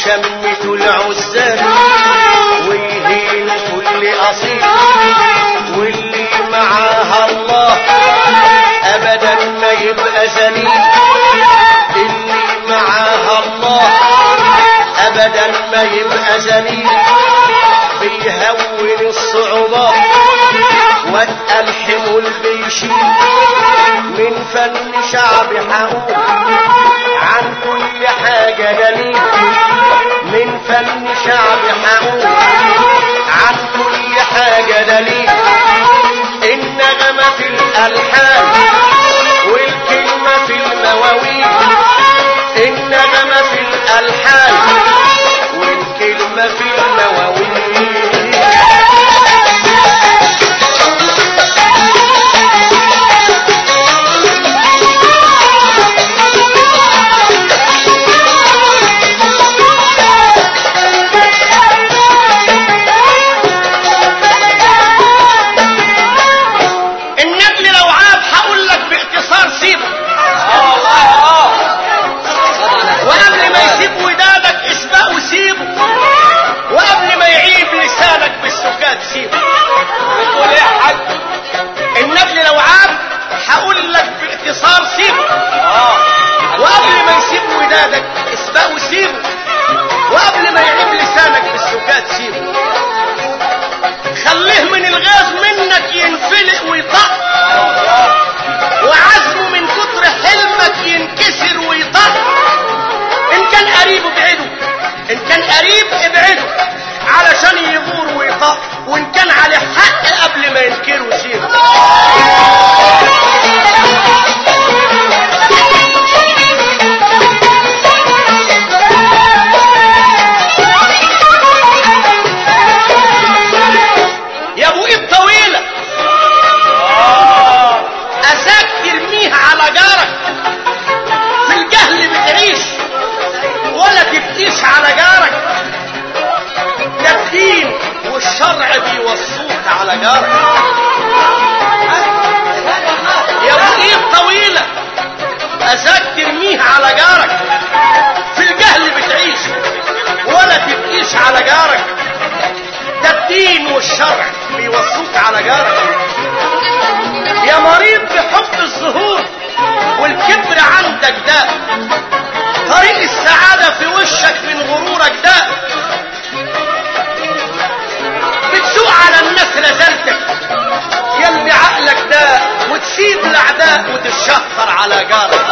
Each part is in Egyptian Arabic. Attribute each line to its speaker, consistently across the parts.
Speaker 1: وشمته العزال ويهين كل اصيل واللي معاها الله ابدا ما يبقى ذليل اللي معاها الله ابدا ما يبقى ذليل بيهون الصعوبات واتقل حمل بيشيل من فن شعب حقوق عن كل حاجة دليل من فن شعب حقوق عن كل حاجة دليل النغمة في الألحان والكلمة في المواويل النغمة في الألحان والكلمة في المواويل النجل لو عاب هقول لك باختصار سيبه وقبل ما يسيب ودادك اسبقه سيبه وقبل ما يعيب لسانك بالسكات سيبه
Speaker 2: بتقول ايه يا حاج
Speaker 1: النجل لو عاب هقول لك باختصار سيبه
Speaker 2: اه
Speaker 1: وقبل ما يسيب ودادك اسبقه سيبه وقبل ما يعيب لسانك بالسكات سيبه خليه من الغاز منك ينفلق ويطق وعزمه من كتر حلمك ينكسر ويطق ان كان قريب ابعده ان كان قريب ابعده علشان يغور ويطق وان كان عليه حق قبل ما ينكره سيبه يا ابو ايد طويله اساك ترميها على جارك في الجهل بتعيش ولا تبكيش على جارك ده الدين والشرع بيوصوك على جارك يا ابو ايد طويله اساك ترميها على جارك في الجهل بتعيش ولا تبكيش على جارك ده الدين والشرع بيوصوك على جارك يا مريض بحب الظهور والكبر عندك ده طريق السعادة في وشك من غرورك ده بتسوق على الناس رزلتك يلي عقلك ده وتسيب الاعداء وتتشهر على جارك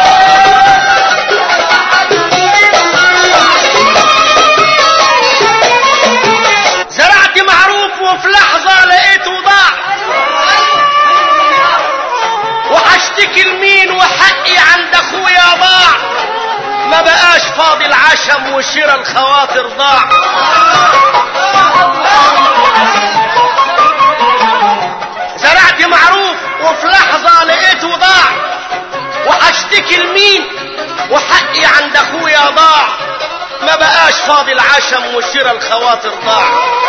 Speaker 1: زرعت معروف وفي لحظة لقيته ضاع وهشتكي لمين وحقي عند اخويا ضاع ما بقاش فاضي العشم وشرى الخواطر ضاع زرعت معروف وفي لحظة لقيته ضاع وهشتكي لمين وحقي عند اخويا ضاع ما بقاش فاضي العشم وشرى الخواطر ضاع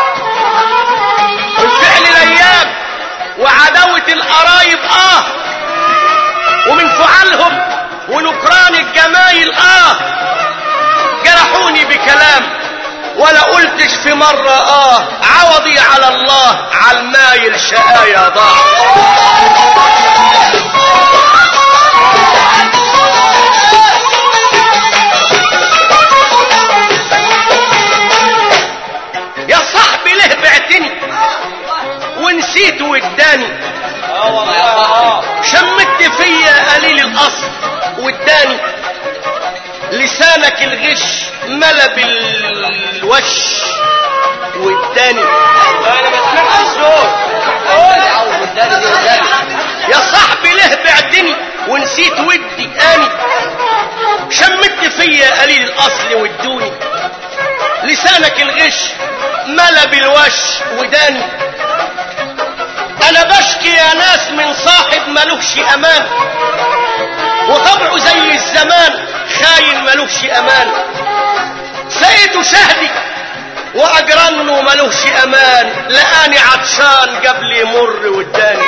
Speaker 1: والفعل الايام وعداوة القرايب اه ومن فعالهم ونكران الجمايل اه جرحوني بكلام ولا قلتش في مرة اه عوضي على الله عالمايل شقايا ضاع يا صاحبي ليه بعتني ونسيت واداني
Speaker 2: اه والله اه
Speaker 1: شمت فيا قليل الاصل واداني لسانك الغش ملا بالوش واداني
Speaker 2: انا ما سمعتش الصوت قول
Speaker 1: يا صاحبي ليه بعتني ونسيت ودي اني شمت فيا قليل الاصل وادوني لسانك الغش ملا بالوش وداني انا بشكي يا ناس من صاحب ملوش امان وطبعه زي الزمان خاين ملوش امان سيد شهدي واجرنه ملوش امان لقاني عطشان قبل يمر واداني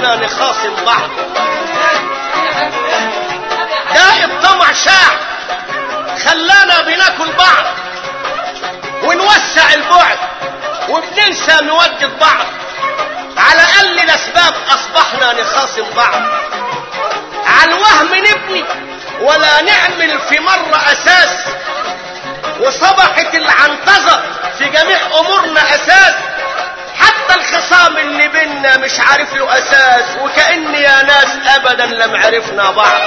Speaker 1: اصبحنا نخاصم بعض ده الطمع شاع خلانا بناكل بعض ونوسع البعد وبننسى نوجد بعض على اقل الاسباب اصبحنا نخاصم بعض على الوهم نبني ولا نعمل في مرة اساس وصبحت العنطزة في جميع امورنا اساس حتى الخصام اللي بينا مش عارف له اساس وكأن يا ناس ابدا لم عرفنا بعض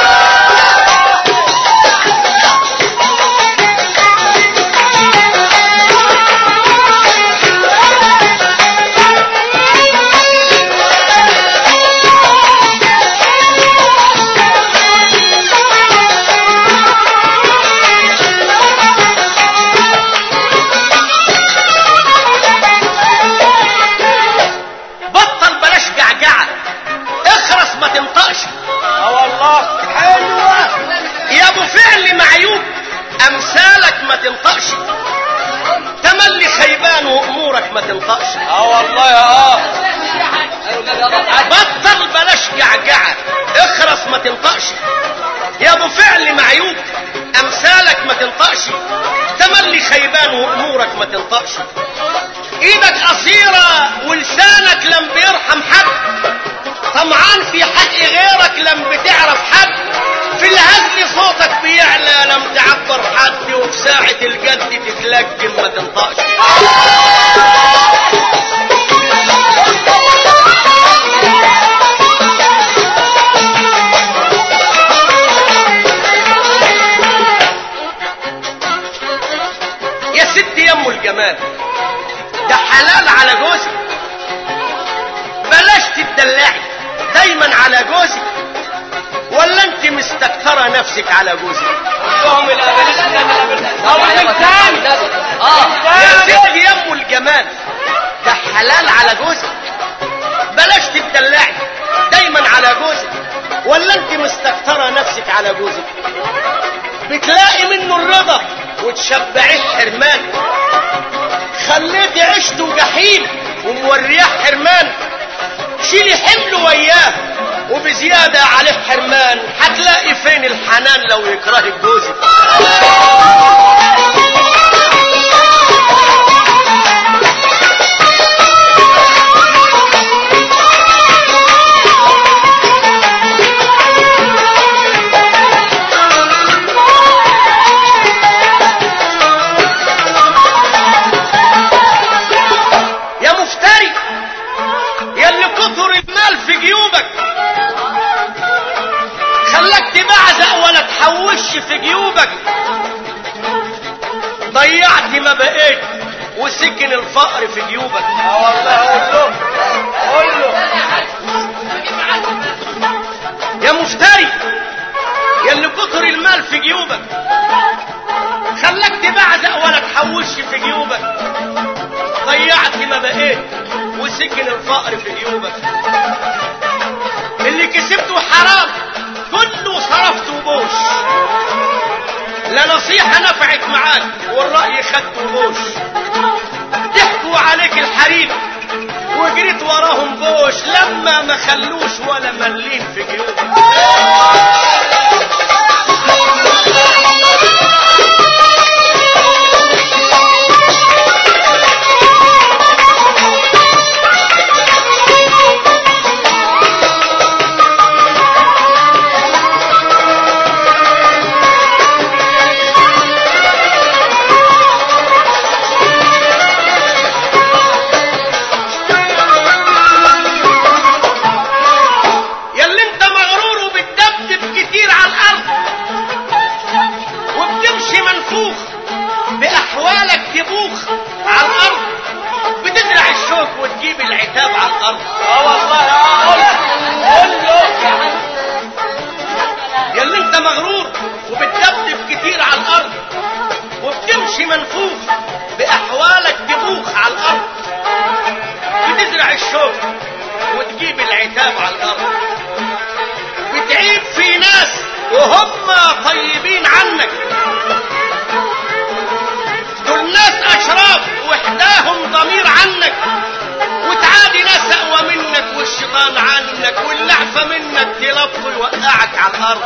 Speaker 1: بطل بلاش جعجعة اخرس ما تنطقش
Speaker 2: اه والله
Speaker 1: حلوة يا ابو فعل معيوب امثالك ما تنطقش تملي خيبان وامورك ما تنطقش
Speaker 2: اه والله يا اه
Speaker 1: بطل بلاش جعجعة اخرس ما تنطقش يا ابو فعل معيوب امثالك ما تنطقش تملي خيبان وامورك ما تنطقش ايدك قصيرة ولسانك لم بيرحم حد طمعان في حق غيرك لم بتعرف حد في الهز صوتك بيعلى لم تعبر حد وفي ساعة الجد تتلجم ما تنطقش يا ست يم الجمال ده حلال على جوزك بلاش تدلعي دايما على جوزك ولا انت مستكترة نفسك على جوزك
Speaker 2: لهم الابليس ده من الابليس اه والانسان
Speaker 1: يا ست يم الجمال ده حلال على جوزك بلاش تدلعي دايما على جوزك ولا انت مستكترة نفسك على جوزك بتلاقي منه الرضا وتشبعيه حرمان خليتي عشته جحيم ومورياه حرمان شيلي حمله وياه وبزيادة عليه حرمان هتلاقي فين الحنان لو يكرهك جوزك يا مفتري يا اللي كتر المال في جيوبك خلاك تبعزق ولا تحوش في جيوبك ضيعت ما بقيت وسكن الفقر في جيوبك
Speaker 2: اه والله قول له قول له
Speaker 1: يا مفتري يا اللي كتر المال في جيوبك خلاك تبعزق ولا تحوش في جيوبك ضيعت ما بقيت وسكن الفقر في جيوبك اللي كسبته حرام كله صرفته بوش لا نصيحة نفعت معاك والرأي خدته بوش ضحكوا عليك الحريم وجريت وراهم بوش لما ما خلوش ولا ملين في جيوبك يا اللي انت مغرور وبتدبدب كتير على الارض وبتمشي منفوخ باحوالك تبوخ على الارض بتزرع الشوك وتجيب العتاب على الارض
Speaker 2: اه والله اه قول له قول له
Speaker 1: يا اللي انت مغرور وبتدبدب كتير على الارض وبتمشي منفوخ باحوالك تبوخ على الارض بتزرع الشوك وتجيب العتاب على الارض بتعيب في ناس وهم طيبين عنك دول ناس اشراف وحداهم ضمير عنك وتعادي ناس اقوى منك واللعفة منك تلف يوقعك على الارض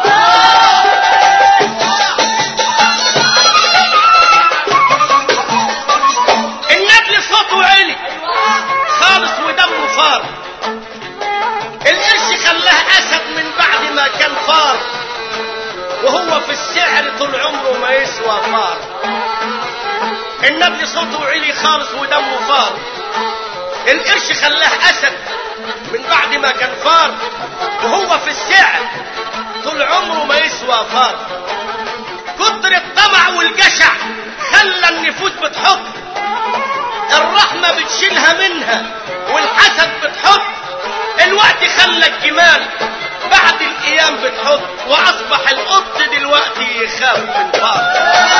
Speaker 1: النبل صوته عالي خالص ودمه فار القرش خلاه اسد من بعد ما كان فار وهو في السعر طول عمره ما يسوى فار النبل صوته عالي خالص ودمه فار القرش خلاه اسد من بعد ما كان فار وهو في السعر طول عمره ما يسوى فار كتر الطمع والجشع خلى النفوس بتحط الرحمة بتشيلها منها والحسد بتحط الوقت خلى الجمال بعد الايام بتحط واصبح القط دلوقتي يخاف من فار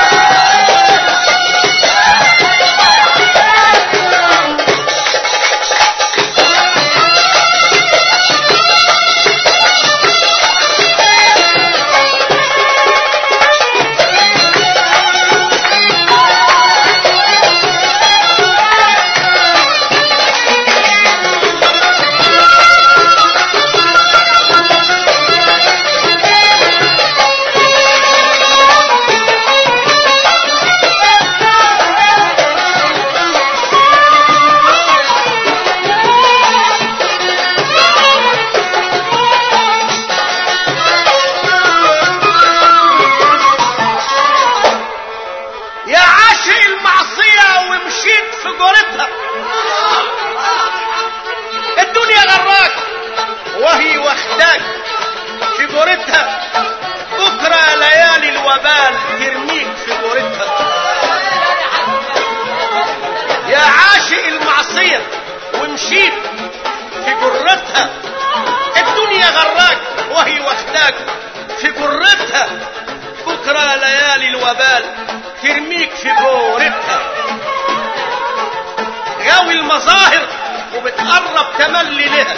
Speaker 1: يا عاشق المعصية ومشيت في جورتها الدنيا غراك وهي واخداك في جورتها بكرة ليالي الوبال ترميك في جورتها يا عاشق المعصية ومشيت في جرتها الدنيا غراك وهي واخداك في جرتها بكرة ليالي الوبال ترميك في جورتها غاوي المظاهر وبتقرب تملي لها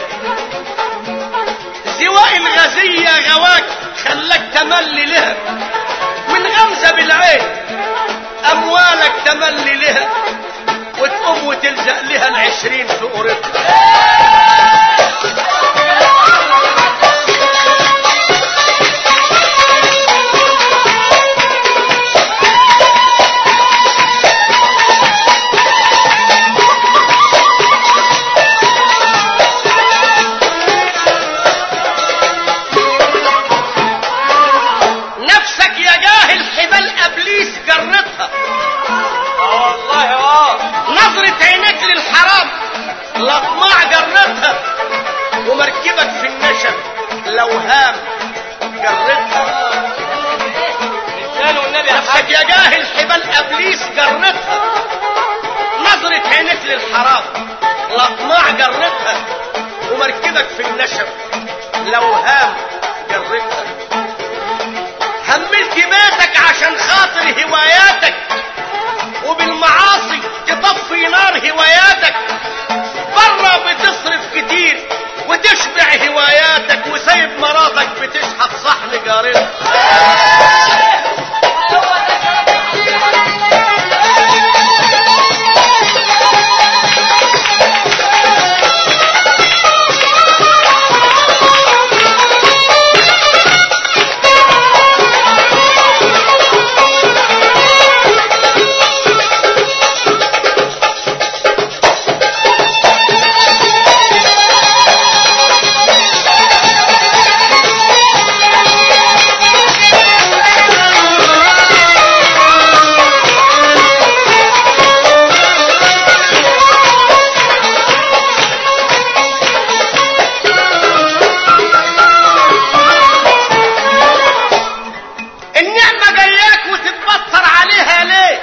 Speaker 1: زواء الغزية غواك خلاك تملي لها من غمزة بالعين أموالك تملي لها وتقوم وتلزق لها العشرين في قربها نفسك يا جاهل حبال ابليس جرتها
Speaker 2: اه والله اه
Speaker 1: نظرة عينيك للحرام الاطماع جرتها ومركبك في النشب الاوهام جرتها
Speaker 2: لسان والنبي يا
Speaker 1: نفسك
Speaker 2: حاج
Speaker 1: يا جاهل حبال ابليس جرتها نظرة عينيك للحرام الاطماع جرتها ومركبك في النشب الاوهام جرتها هملت بيتك عشان خاطر هواياتك وبالمعاصي تطفي نار هواياتك بره بتصرف كتير وتشبع هواياتك وسايب مراتك بتشحت صحن جارتها النعمة جاياك وتتبطر عليها ليه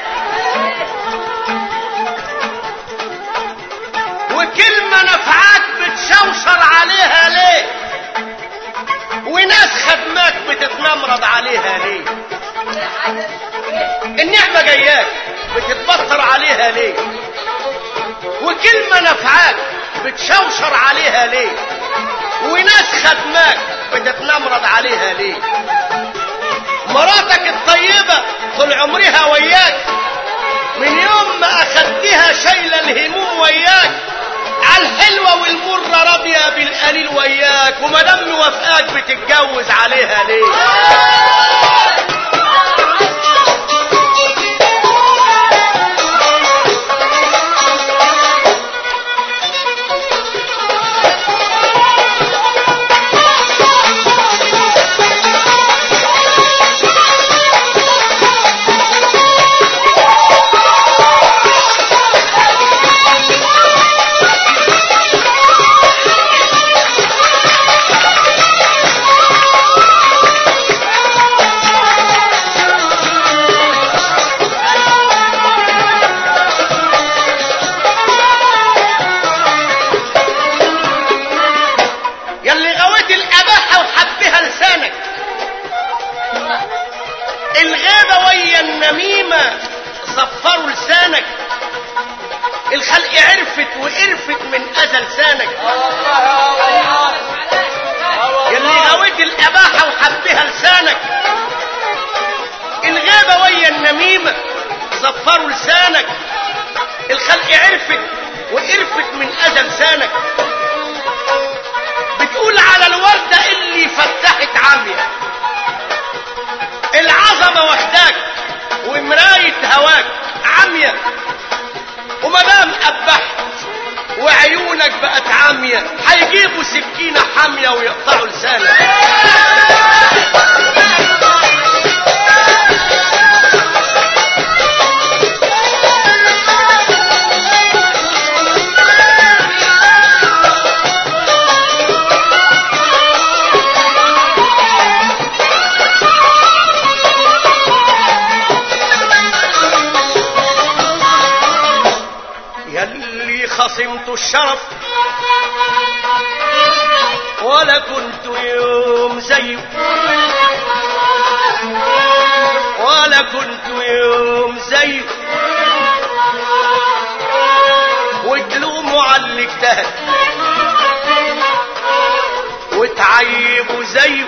Speaker 1: وكلمة نفعاك بتشوشر عليها ليه وناس خدماك بتتنمرض عليها ليه النعمة جاياك بتتبطر عليها ليه وكلمة نفعاك بتشوشر عليها ليه وناس خدماك بتتنمرض عليها ليه مراتك الطيبة طول عمرها وياك من يوم ما أخدتها شايلة الهموم وياك على الحلوة المرة راضية بالقليل وياك ومدام موافقاك بتتجوز عليها ليه يلي غويت الاباحة وحبها لسانك الغابة ويا النميمة صفروا لسانك الخلق عرفت وقرفت من اذى لسانك يلي غويت الاباحة وحبها لسانك الغابة ويا النميمة صفروا لسانك الخلق عرفت وقرفت من اذى لسانك بتقول على الوردة اللي فتحت عمية العظمة واخداك ومراية هواك عمية ومدام قبحت وعيونك بقت عمية هيجيبوا سكينة حامية ويقطعوا لسانك يلي خصمت الشرف ولا كنت يوم زيه ولا كنت يوم زيه وتلوموا على اللي اجتهد وتعيبوا زيه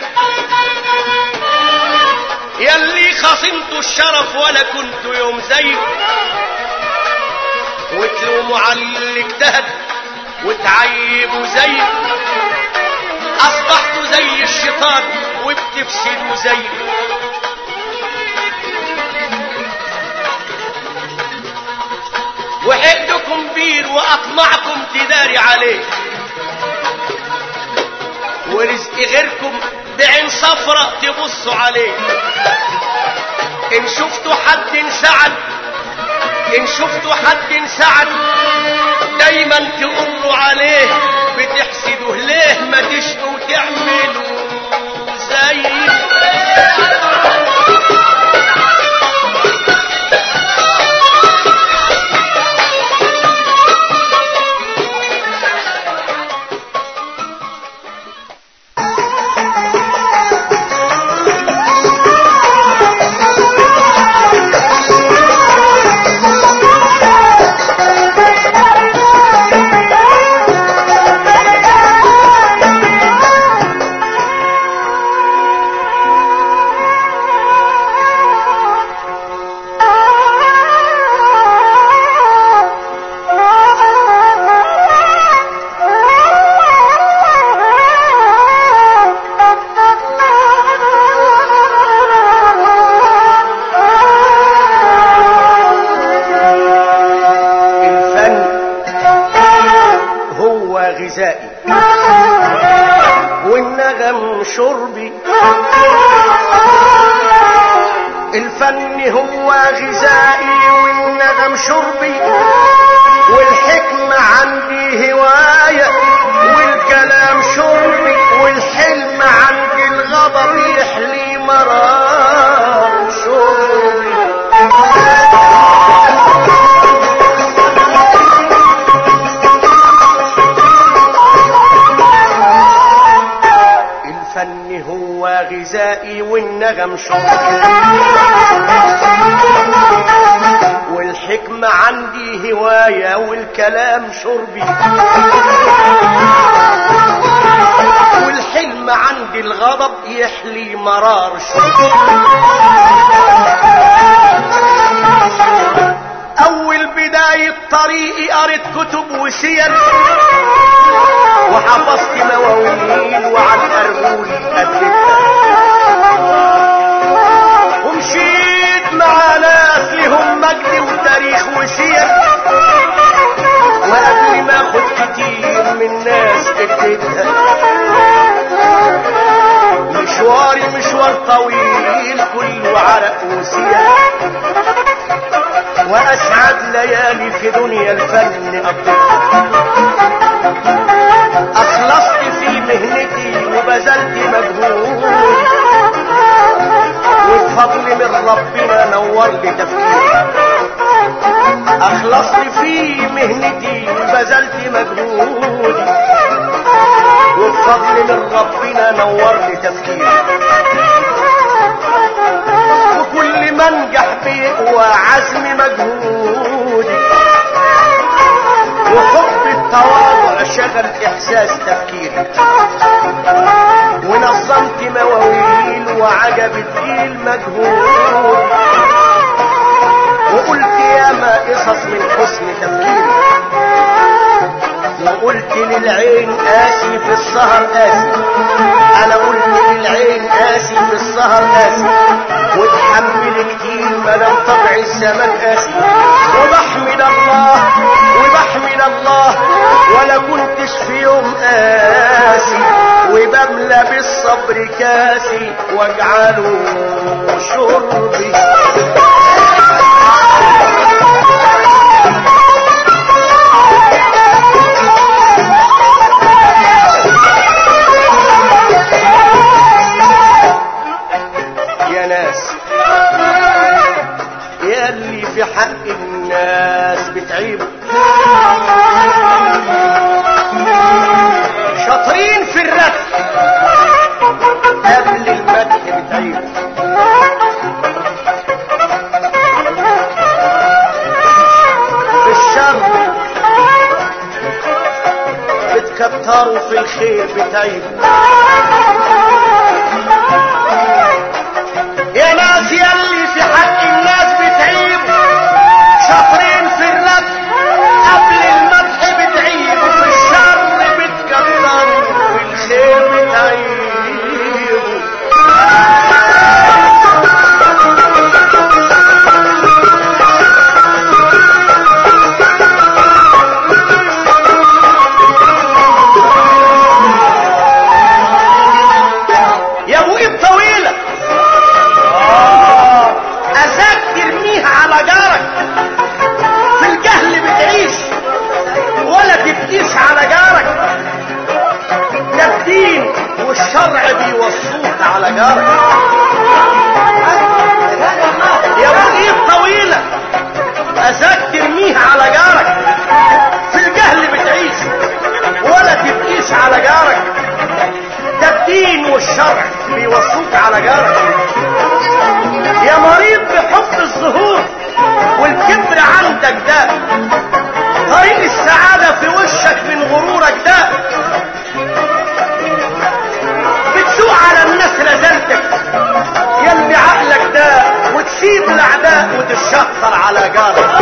Speaker 1: يلي خصمت الشرف ولا كنت يوم زيه وتلوموا على اللي اجتهد وتعيبوا زي اصبحتوا زي الشيطان وبتفسدوا زي وحقدكم بير واطمعكم تداري عليه ورزق غيركم بعين صفرة تبصوا عليه ان شفتوا حد انسعد ان شفتوا حد انسعد دايما تقولوا عليه بتحسدوه ليه ما تشقوا تعملوا زي الفن هو غذائي والنغم شربي الفن هو غذائي والنغم شربي والحكمة عندي هواية والكلام شربي والحلم عندي الغضب يحلي مرار شربي الفن هو غذائي والنغم شربي والحكمة عندي هواية والكلام شربي والحلم عندي الغضب يحلي مرار شربي أول بداية الطريق قريت كتب وسير وحفظت مواويل وعلى الأرجول أديتها ومشيت مع ناس لهم مجد وتاريخ وسير وقبل ما اخد كتير من ناس اديتها مشواري مشوار طويل كله عرق وسير واسعد ليالي في دنيا الفن قضيتها اخلصت في مهنتي وبذلت مجهود وبفضل من ربنا نور لي تفكيري اخلصت في مهنتي وبذلت مجهودي وبفضل من ربنا نور لي تفكيري وكل ما انجح بيقوى عزم مجهودي وحب التواضع شغل احساس تفكيري ونظمت مواويل وعجبت جيل مجهول وقلت ياما قصص من حسن تفكيري وقلت للعين قاسي في السهر قاسي انا قلت للعين قاسي في السهر قاسي واتحمل كتير ما دام طبع الزمان قاسي وبحمد الله وبحمد الله ولا كنتش في يوم قاسي وبملى بالصبر كاسي واجعله شربي يا ناس يا اللي في حق الناس بتعيبوا شاطرين في الرد قبل المدح بتعيبوا في الشر بتكتروا في الخير بتعيبوا يا ناس يلي في حق الناس بتعيبوا شاطرين في الرد قبل المدح بتعيبوا في الشر بتكتروا في الخير بتعيبوا يا ابو ايد طويله أساك ترميها على جارك في الجهل بتعيش ولا تبكيش على جارك ده الدين والشرع بيوصوك على جارك يا ابو ايد طويلة أساك ترميها على جارك في الجهل بتعيش ولا تبكيش على جارك ده الدين والشرع بيوصوك على جارك يا مريض بحب الظهور والكبر عندك ده طريق السعادة في وشك من غرورك ده بتسوق على الناس رزلتك يلي عقلك ده وتسيب الاعداء وتشخر على جارك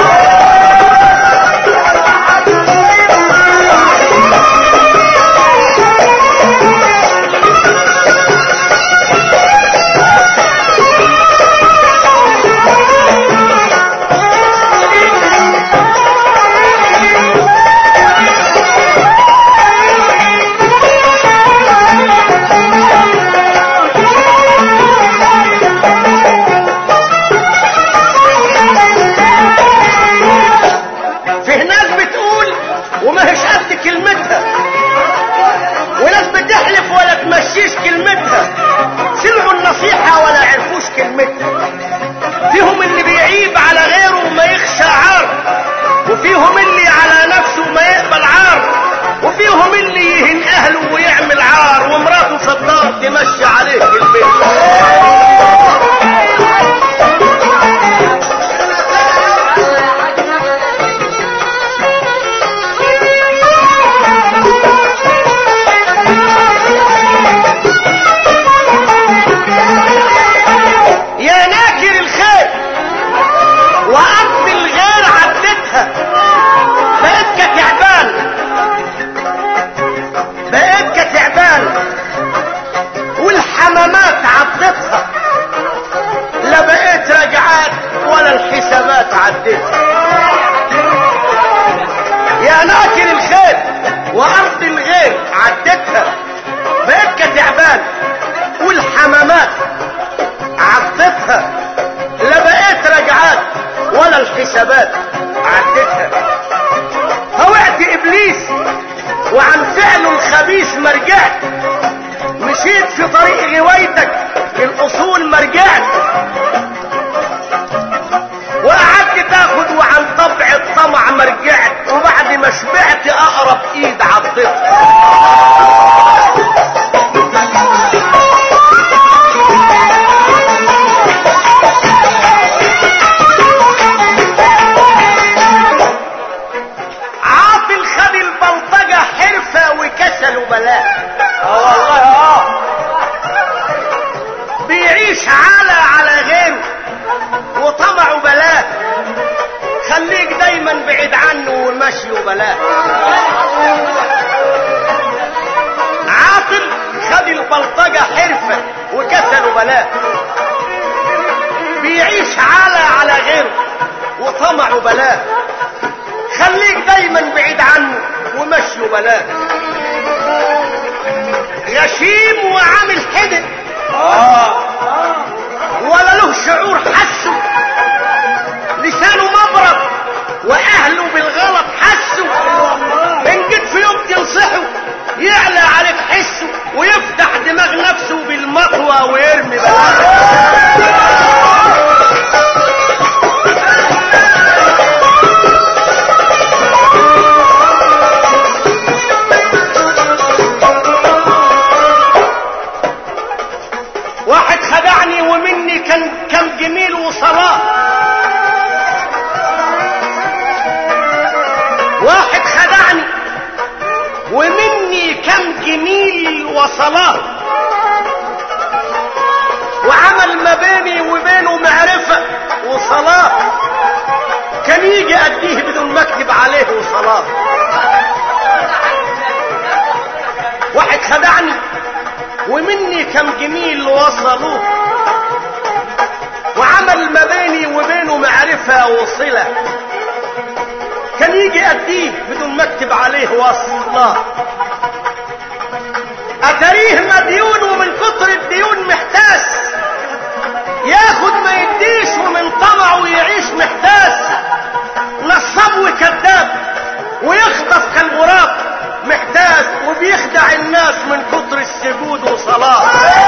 Speaker 1: ثبات عدتها طوعت ابليس وعن فعله الخبيث ما رجعت مشيت في طريق غوايتك الاصول ما رجعت وقعدت تاخد وعن طبع الطمع ما رجعت وبعد ما شبعت اقرب ايد عضتها عاطل خد البلطجة حرفة وكسل وبلاء
Speaker 2: اه والله اه
Speaker 1: بيعيش على على غيره وطمعه بلاء خليك دايما بعيد عنه ومشي وبلاء عاطل خد البلطجة حرفة وكسل وبلاء بيعيش على على غيره وطمعه بلاء خليك دايما بعيد عنه ومشي وبلاء غشيم وعامل حدق
Speaker 2: اه
Speaker 1: ولا له شعور حسه لسانه مبرد واهله بالغلط حسوا ان جيت في يوم تنصحه يعلى عليك حسه ويفتح دماغ نفسه بالمطوى ويرمي بلاغه واحد خدعني ومني كان كان جميل وصلاة واحد خدعني ومني كان جميل وصلاة وعمل ما بيني وبينه معرفة وصلاة كان يجي أديه بدون ما أكتب عليه وصلاة واحد خدعني ومني كم جميل وصلوه وعمل ما بيني وبينه معرفة وصلة كان يجي أديه بدون ما أكتب عليه وصلة أتريه مديون ومن كتر الديون محتاس ياخد ما يديش ومن طمعه يعيش محتاس نصاب وكذاب ويخطف كالغراب محتاس وبيخدع الناس من كتر السجود وصلاة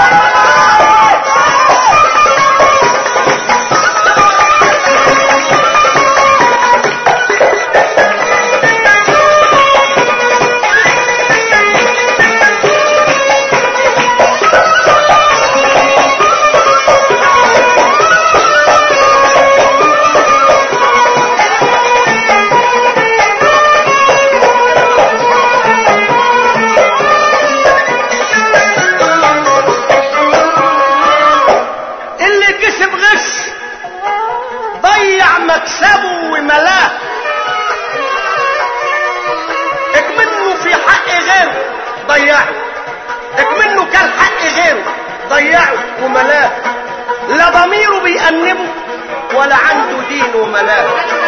Speaker 1: اللي كسب غش ضيع مكسبه وملاه اكمنه في حق غيره ضيعه اكمنه كان حق غيره ضيعه وملاه لا ضميره بيأنبه ولا عنده دين وملاه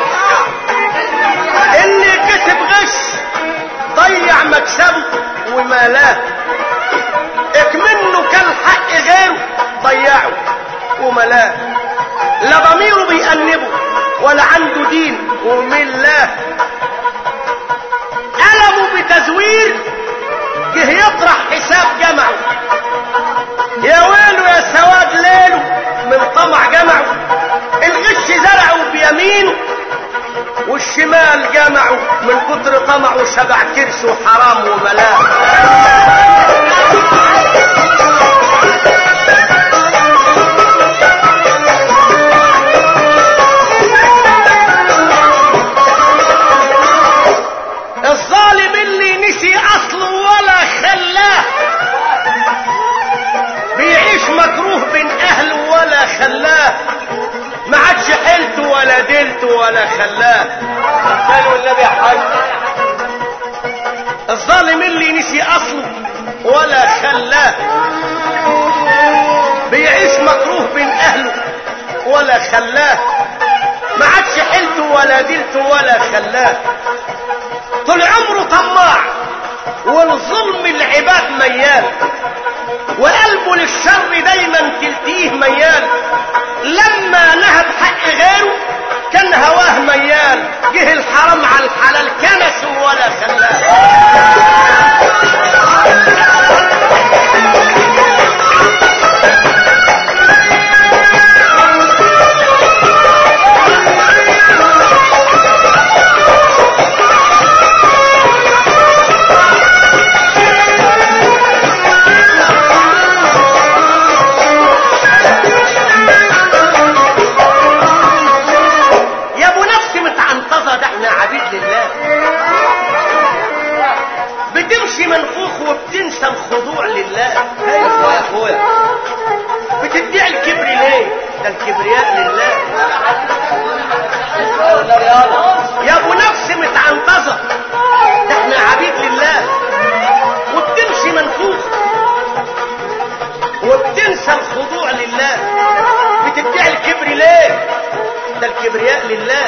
Speaker 1: اللي كسب غش ضيع مكسبه وملاه اكمنه كان حق غيره ضيعه وملاه لا ضميره بيأنبه ولا عنده دين وملاه ألمه بتزوير جه يطرح حساب جمعه يا ويله يا سواد ليله من طمع جمعه الغش زرعه بيمينه والشمال جمعه من كتر طمعه شبع كرشه حرام وملاه الظالم اللي نسي اصله ولا خلاه بيعيش مكروه بين اهله ولا خلاه ما عادش حيلته ولا دلته ولا خلاه
Speaker 2: قالوا النبي يا حاج
Speaker 1: الظالم اللي نسي اصله ولا خلاه بيعيش مكروه بين اهله ولا خلاه ما عادش حيلته ولا دلته ولا خلاه طول عمره طماع والظلم العباد ميال وقلبه للشر دايما تلتيه ميال لما نهب حق غيره كان هواه ما لله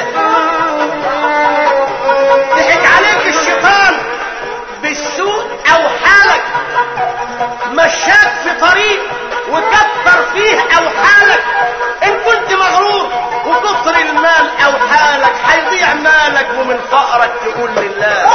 Speaker 1: ضحك عليك الشيطان بالسوء او حالك مشاك في طريق وكتر فيه او حالك ان كنت مغرور وكتر المال او حالك هيضيع مالك ومن فقرك تقول لله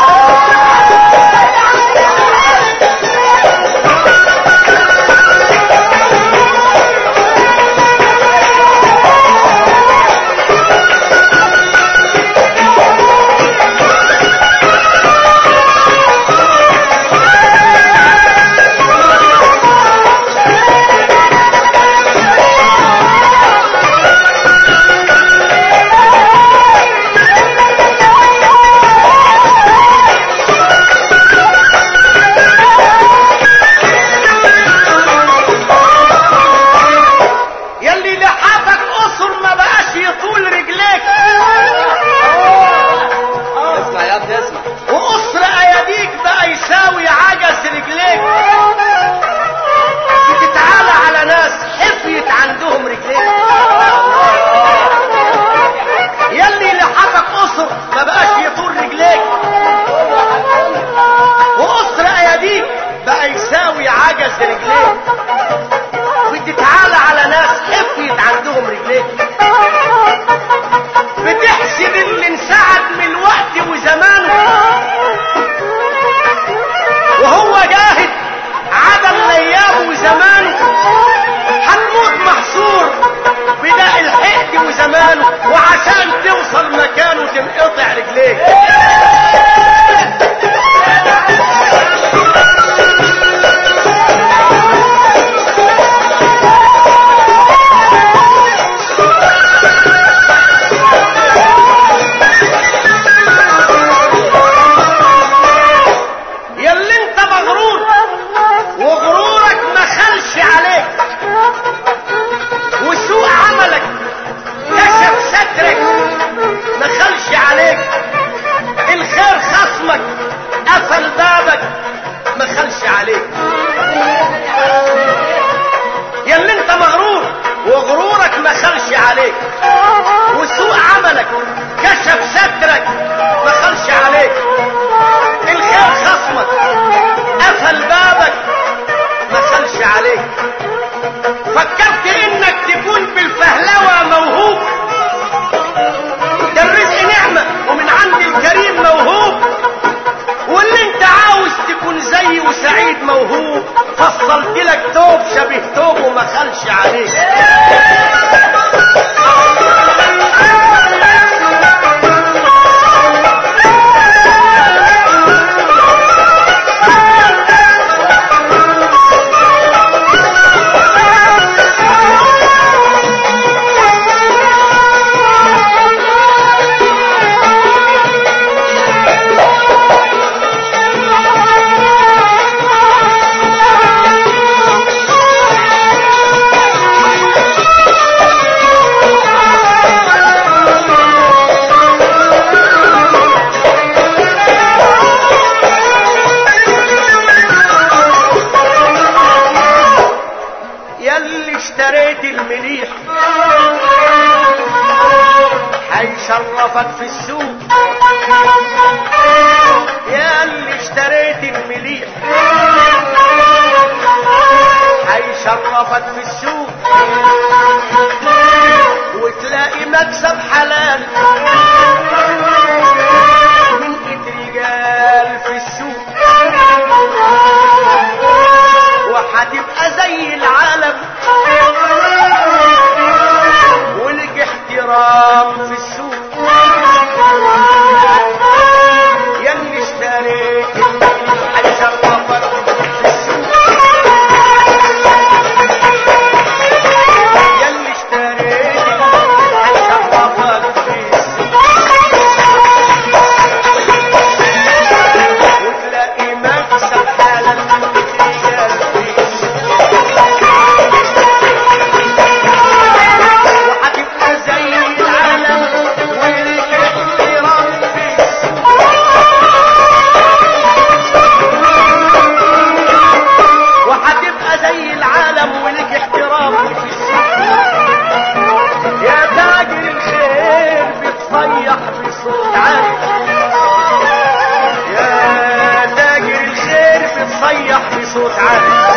Speaker 1: بصوت عالي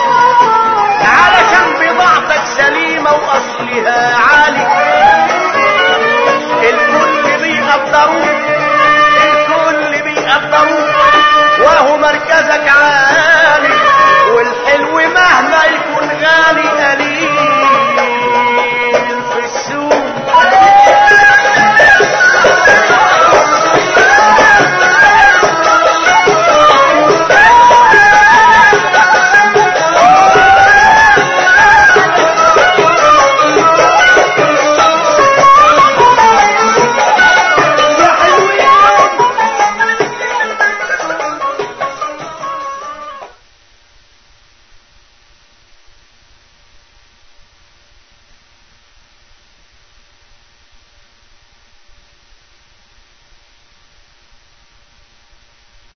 Speaker 1: علشان بضاعتك سليمة وأصلها عالي الكل بيقدروك الكل بيقدروك وهو مركزك عالي والحلو مهما يكون غالي قليل